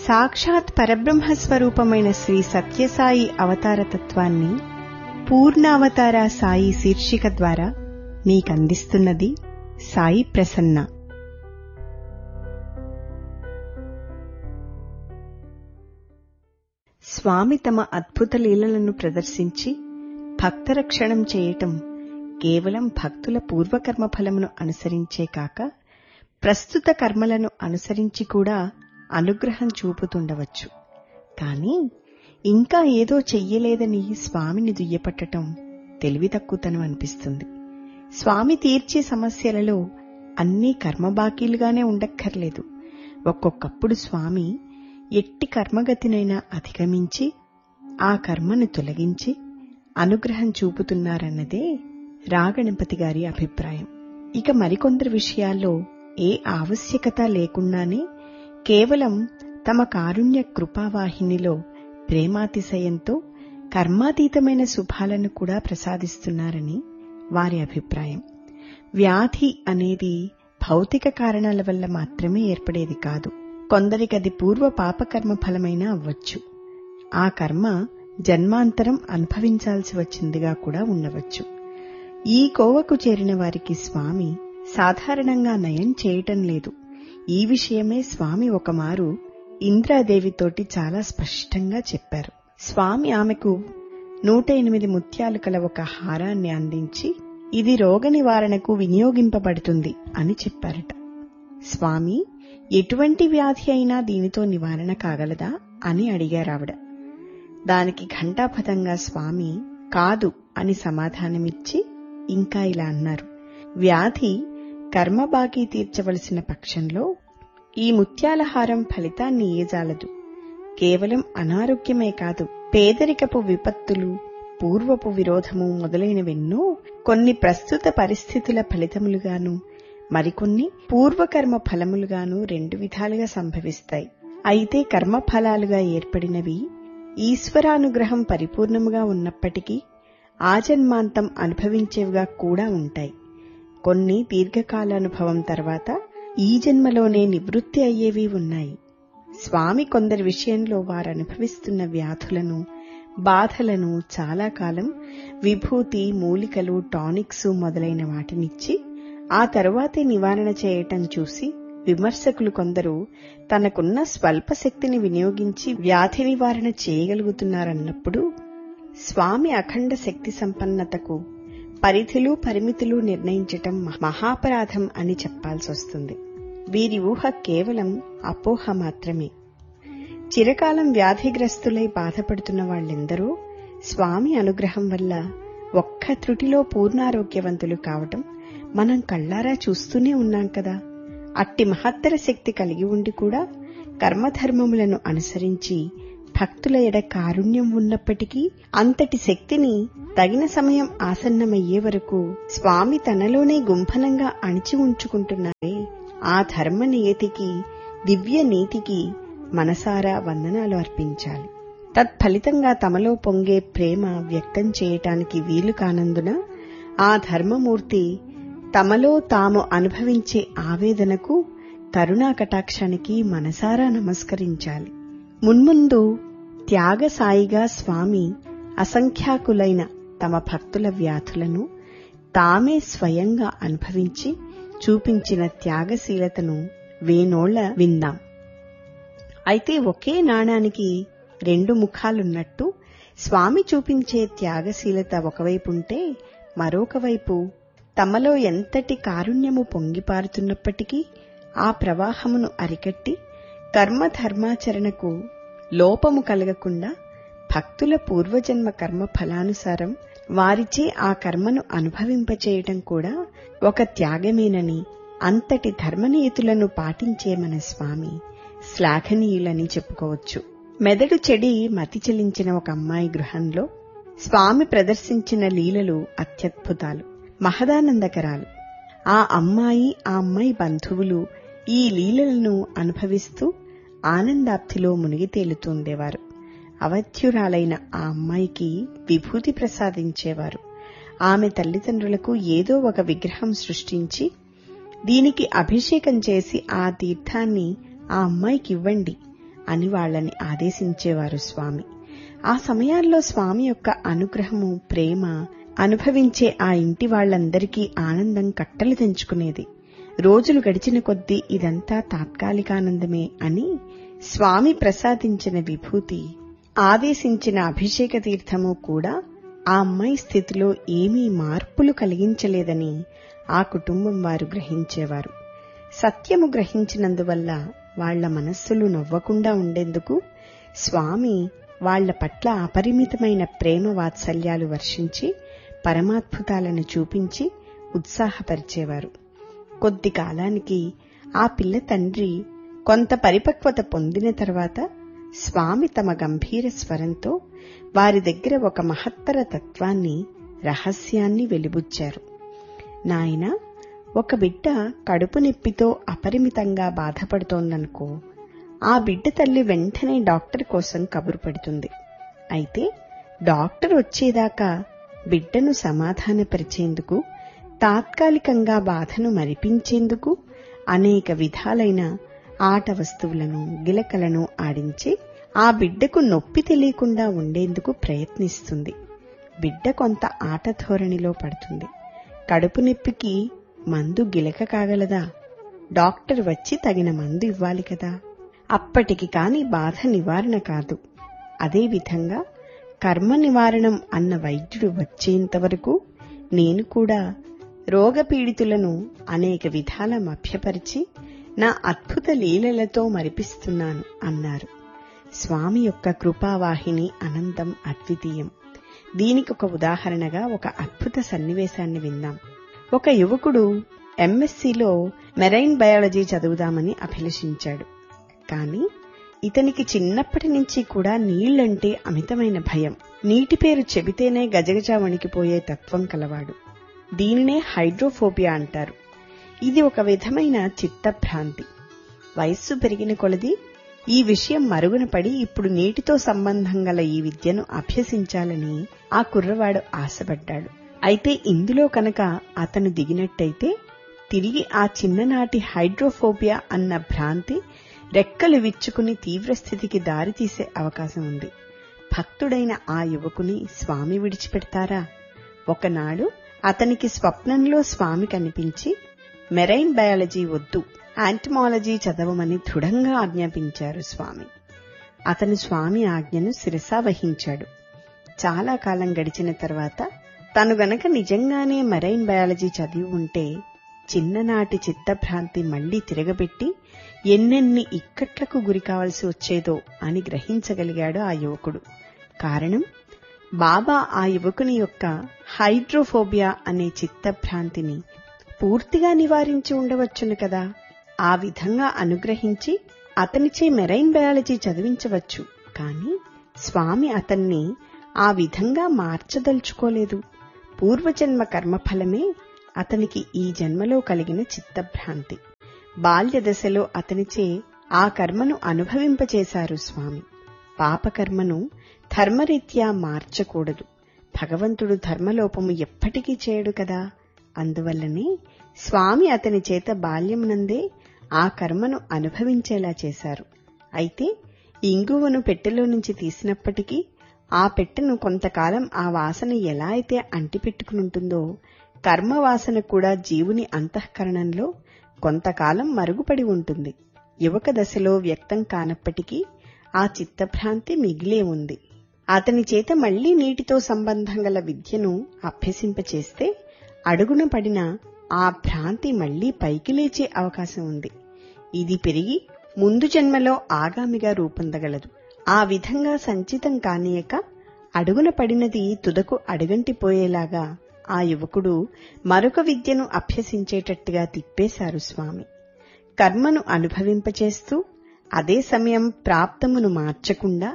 సాక్షాత్ పరబ్రహ్మ స్వరూపమైన శ్రీ సత్యసాయి అవతార తత్వాన్ని పూర్ణావతార సాయి శీర్షిక ద్వారా మీకందిస్తున్నది సాయి ప్రసన్న స్వామి తమ అద్భుత లీలలను ప్రదర్శించి భక్తరక్షణం చేయటం కేవలం భక్తుల పూర్వకర్మ ఫలమును అనుసరించే కాక ప్రస్తుత కర్మలను అనుసరించి కూడా అనుగ్రహం చూపుతుండవచ్చు కాని ఇంకా ఏదో చెయ్యలేదని స్వామిని దుయ్యపట్టటం తెలివి తక్కువతనం అనిపిస్తుంది స్వామి తీర్చే సమస్యలలో అన్నీ కర్మబాకీలుగానే ఉండక్కర్లేదు ఒక్కొక్కప్పుడు స్వామి ఎట్టి కర్మగతినైనా అధిగమించి ఆ కర్మను తొలగించి అనుగ్రహం చూపుతున్నారన్నదే రాగణపతి గారి అభిప్రాయం ఇక మరికొందరు విషయాల్లో ఏ ఆవశ్యకత లేకుండానే కేవలం తమ కారుణ్య కృపావాహినిలో ప్రేమాతిశయంతో కర్మాతీతమైన శుభాలను కూడా ప్రసాదిస్తున్నారని వారి అభిప్రాయం వ్యాధి అనేది భౌతిక కారణాల వల్ల మాత్రమే ఏర్పడేది కాదు కొందరికది పూర్వ పాపకర్మ ఫలమైనా అవ్వచ్చు ఆ కర్మ జన్మాంతరం అనుభవించాల్సి వచ్చిందిగా కూడా ఉండవచ్చు ఈ కోవకు చేరిన వారికి స్వామి సాధారణంగా నయం చేయటం లేదు ఈ విషయమే స్వామి ఒకమారు ఇంద్రాదేవితోటి చాలా స్పష్టంగా చెప్పారు స్వామి ఆమెకు నూట ఎనిమిది ముత్యాలు కల ఒక హారాన్ని అందించి ఇది రోగ నివారణకు వినియోగింపబడుతుంది అని చెప్పారట స్వామి ఎటువంటి వ్యాధి అయినా దీనితో నివారణ కాగలదా అని అడిగారావిడ దానికి ఘంటాపథంగా స్వామి కాదు అని సమాధానమిచ్చి ఇంకా ఇలా అన్నారు వ్యాధి కర్మ బాకీ తీర్చవలసిన పక్షంలో ఈ ముత్యాలహారం ఫలితాన్ని ఏజాలదు కేవలం అనారోగ్యమే కాదు పేదరికపు విపత్తులు పూర్వపు విరోధము మొదలైనవెన్నో కొన్ని ప్రస్తుత పరిస్థితుల ఫలితములుగాను మరికొన్ని పూర్వకర్మ ఫలములుగాను రెండు విధాలుగా సంభవిస్తాయి అయితే కర్మ ఫలాలుగా ఏర్పడినవి ఈశ్వరానుగ్రహం పరిపూర్ణముగా ఉన్నప్పటికీ ఆజన్మాంతం అనుభవించేవిగా కూడా ఉంటాయి కొన్ని దీర్ఘకాలానుభవం తర్వాత ఈ జన్మలోనే నివృత్తి అయ్యేవి ఉన్నాయి స్వామి కొందరి విషయంలో వారు అనుభవిస్తున్న వ్యాధులను బాధలను చాలా కాలం విభూతి మూలికలు టానిక్స్ మొదలైన వాటినిచ్చి ఆ తరువాతే నివారణ చేయటం చూసి విమర్శకులు కొందరు తనకున్న స్వల్ప శక్తిని వినియోగించి వ్యాధి నివారణ చేయగలుగుతున్నారన్నప్పుడు స్వామి అఖండ శక్తి సంపన్నతకు పరిధులు పరిమితులు నిర్ణయించటం మహాపరాధం అని చెప్పాల్సి వస్తుంది వీరి ఊహ కేవలం అపోహ మాత్రమే చిరకాలం వ్యాధిగ్రస్తులై బాధపడుతున్న వాళ్ళెందరూ స్వామి అనుగ్రహం వల్ల ఒక్క త్రుటిలో పూర్ణారోగ్యవంతులు కావటం మనం కళ్లారా చూస్తూనే ఉన్నాం కదా అట్టి మహత్తర శక్తి కలిగి ఉండి కూడా కర్మధర్మములను అనుసరించి భక్తుల ఎడ కారుణ్యం ఉన్నప్పటికీ అంతటి శక్తిని తగిన సమయం ఆసన్నమయ్యే వరకు స్వామి తనలోనే గుంఫనంగా అణిచి ఉంచుకుంటున్నారే ఆ ధర్మ నియతికి దివ్య నీతికి మనసారా వందనాలు అర్పించాలి తత్ఫలితంగా తమలో పొంగే ప్రేమ వ్యక్తం చేయటానికి వీలు కానందున ఆ ధర్మమూర్తి తమలో తాము అనుభవించే ఆవేదనకు కరుణా కటాక్షానికి మనసారా నమస్కరించాలి మున్ముందు త్యాగసాయిగా స్వామి అసంఖ్యాకులైన తమ భక్తుల వ్యాధులను తామే స్వయంగా అనుభవించి చూపించిన త్యాగశీలతను వేనోళ్ల విందాం అయితే ఒకే నాణానికి రెండు ముఖాలున్నట్టు స్వామి చూపించే త్యాగశీలత ఒకవైపుంటే మరొక వైపు తమలో ఎంతటి కారుణ్యము పొంగిపారుతున్నప్పటికీ ఆ ప్రవాహమును అరికట్టి కర్మధర్మాచరణకు లోపము కలగకుండా భక్తుల పూర్వజన్మ కర్మ ఫలానుసారం వారిచే ఆ కర్మను అనుభవింపచేయటం కూడా ఒక త్యాగమేనని అంతటి ధర్మనీయతులను పాటించే మన స్వామి శ్లాఘనీయులని చెప్పుకోవచ్చు మెదడు చెడి మతి చెలించిన ఒక అమ్మాయి గృహంలో స్వామి ప్రదర్శించిన లీలలు అత్యద్భుతాలు మహదానందకరాలు ఆ అమ్మాయి ఆ అమ్మాయి బంధువులు ఈ లీలలను అనుభవిస్తూ ఆనందాప్తిలో మునిగి తేలుతుండేవారు అవధ్యురాలైన ఆ అమ్మాయికి విభూతి ప్రసాదించేవారు ఆమె తల్లిదండ్రులకు ఏదో ఒక విగ్రహం సృష్టించి దీనికి అభిషేకం చేసి ఆ తీర్థాన్ని ఆ అమ్మాయికి ఇవ్వండి అని వాళ్ళని ఆదేశించేవారు స్వామి ఆ సమయాల్లో స్వామి యొక్క అనుగ్రహము ప్రేమ అనుభవించే ఆ ఇంటి వాళ్లందరికీ ఆనందం కట్టలు తెంచుకునేది రోజులు గడిచిన కొద్దీ ఇదంతా తాత్కాలికానందమే అని స్వామి ప్రసాదించిన విభూతి ఆదేశించిన అభిషేక తీర్థము కూడా ఆ అమ్మాయి స్థితిలో ఏమీ మార్పులు కలిగించలేదని ఆ కుటుంబం వారు గ్రహించేవారు సత్యము గ్రహించినందువల్ల వాళ్ల మనస్సులు నవ్వకుండా ఉండేందుకు స్వామి వాళ్ల పట్ల అపరిమితమైన ప్రేమ వాత్సల్యాలు వర్షించి పరమాద్భుతాలను చూపించి ఉత్సాహపరిచేవారు కొద్ది కాలానికి ఆ పిల్ల తండ్రి కొంత పరిపక్వత పొందిన తర్వాత స్వామి తమ గంభీర స్వరంతో వారి దగ్గర ఒక మహత్తర తత్వాన్ని రహస్యాన్ని వెలిబుచ్చారు నాయన ఒక బిడ్డ కడుపు నొప్పితో అపరిమితంగా బాధపడుతోందనుకో ఆ బిడ్డ తల్లి వెంటనే డాక్టర్ కోసం కబురు పెడుతుంది అయితే డాక్టర్ వచ్చేదాకా బిడ్డను సమాధానపరిచేందుకు తాత్కాలికంగా బాధను మరిపించేందుకు అనేక విధాలైన ఆట వస్తువులను గిలకలను ఆడించి ఆ బిడ్డకు నొప్పి తెలియకుండా ఉండేందుకు ప్రయత్నిస్తుంది బిడ్డ కొంత ఆట ధోరణిలో పడుతుంది కడుపు నొప్పికి మందు గిలక కాగలదా డాక్టర్ వచ్చి తగిన మందు ఇవ్వాలి కదా అప్పటికి కాని బాధ నివారణ కాదు అదేవిధంగా కర్మ నివారణం అన్న వైద్యుడు వచ్చేంతవరకు నేను కూడా రోగపీడితులను అనేక విధాల మభ్యపరిచి నా అద్భుత లీలలతో మరిపిస్తున్నాను అన్నారు స్వామి యొక్క కృపావాహిని అనంతం అద్వితీయం దీనికి ఒక ఉదాహరణగా ఒక అద్భుత సన్నివేశాన్ని విందాం ఒక యువకుడు ఎంఎస్సిలో మెరైన్ బయాలజీ చదువుదామని అభిలషించాడు కాని ఇతనికి చిన్నప్పటి నుంచి కూడా నీళ్లంటే అమితమైన భయం నీటి పేరు చెబితేనే గజగజ వణికిపోయే తత్వం కలవాడు దీనినే హైడ్రోఫోబియా అంటారు ఇది ఒక విధమైన చిత్తభ్రాంతి వయస్సు పెరిగిన కొలది ఈ విషయం మరుగున పడి ఇప్పుడు నీటితో సంబంధం గల ఈ విద్యను అభ్యసించాలని ఆ కుర్రవాడు ఆశపడ్డాడు అయితే ఇందులో కనుక అతను దిగినట్టయితే తిరిగి ఆ చిన్ననాటి హైడ్రోఫోబియా అన్న భ్రాంతి రెక్కలు విచ్చుకుని తీవ్రస్థితికి దారితీసే అవకాశం ఉంది భక్తుడైన ఆ యువకుని స్వామి విడిచిపెడతారా ఒకనాడు అతనికి స్వప్నంలో స్వామి కనిపించి మెరైన్ బయాలజీ వద్దు యాంటమాలజీ చదవమని దృఢంగా ఆజ్ఞాపించారు స్వామి అతను స్వామి ఆజ్ఞను శిరసా వహించాడు చాలా కాలం గడిచిన తర్వాత తను గనక నిజంగానే మెరైన్ బయాలజీ చదివి ఉంటే చిన్ననాటి చిత్తభ్రాంతి మళ్లీ తిరగబెట్టి ఎన్నెన్ని ఇక్కట్లకు గురి కావలసి వచ్చేదో అని గ్రహించగలిగాడు ఆ యువకుడు కారణం బాబా ఆ యువకుని యొక్క హైడ్రోఫోబియా అనే చిత్తభ్రాంతిని పూర్తిగా నివారించి ఉండవచ్చును కదా ఆ విధంగా అనుగ్రహించి అతనిచే మెరైన్ బయాలజీ చదివించవచ్చు కాని స్వామి అతన్ని ఆ విధంగా మార్చదలుచుకోలేదు పూర్వజన్మ కర్మఫలమే అతనికి ఈ జన్మలో కలిగిన చిత్తభ్రాంతి బాల్య దశలో అతనిచే ఆ కర్మను అనుభవింపచేశారు స్వామి పాపకర్మను ధర్మరీత్యా మార్చకూడదు భగవంతుడు ధర్మలోపము ఎప్పటికీ చేయడు కదా అందువల్లనే స్వామి అతని చేత బాల్యమునందే ఆ కర్మను అనుభవించేలా చేశారు అయితే ఇంగువను పెట్టెలో నుంచి తీసినప్పటికీ ఆ పెట్టెను కొంతకాలం ఆ వాసన ఎలా అయితే అంటిపెట్టుకునుంటుందో కర్మవాసన కూడా జీవుని అంతఃకరణంలో కొంతకాలం మరుగుపడి ఉంటుంది యువక దశలో వ్యక్తం కానప్పటికీ ఆ చిత్తభ్రాంతి మిగిలే ఉంది అతని చేత మళ్లీ నీటితో సంబంధం గల విద్యను అభ్యసింపచేస్తే అడుగున పడిన ఆ భ్రాంతి మళ్లీ పైకి లేచే అవకాశం ఉంది ఇది పెరిగి ముందు జన్మలో ఆగామిగా రూపొందగలదు ఆ విధంగా సంచితం కానీయక అడుగున పడినది తుదకు అడుగంటిపోయేలాగా ఆ యువకుడు మరొక విద్యను అభ్యసించేటట్టుగా తిప్పేశారు స్వామి కర్మను అనుభవింపచేస్తూ అదే సమయం ప్రాప్తమును మార్చకుండా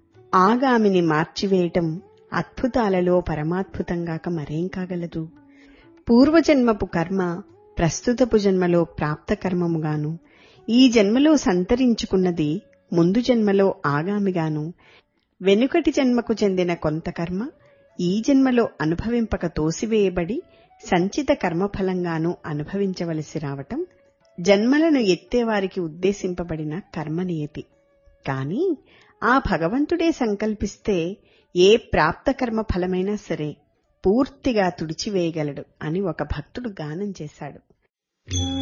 ఆగామిని మార్చివేయటం అద్భుతాలలో పరమాద్భుతంగాక మరేం కాగలదు పూర్వజన్మపు కర్మ ప్రస్తుతపు జన్మలో ప్రాప్త కర్మముగాను ఈ జన్మలో సంతరించుకున్నది ముందు జన్మలో ఆగామిగాను వెనుకటి జన్మకు చెందిన కొంత కర్మ ఈ జన్మలో అనుభవింపక తోసివేయబడి సంచిత కర్మఫలంగాను అనుభవించవలసి రావటం జన్మలను ఎత్తేవారికి ఉద్దేశింపబడిన కర్మనియతి కాని ఆ భగవంతుడే సంకల్పిస్తే ఏ ప్రాప్తకర్మ ఫలమైనా సరే పూర్తిగా తుడిచివేయగలడు అని ఒక భక్తుడు గానం చేశాడు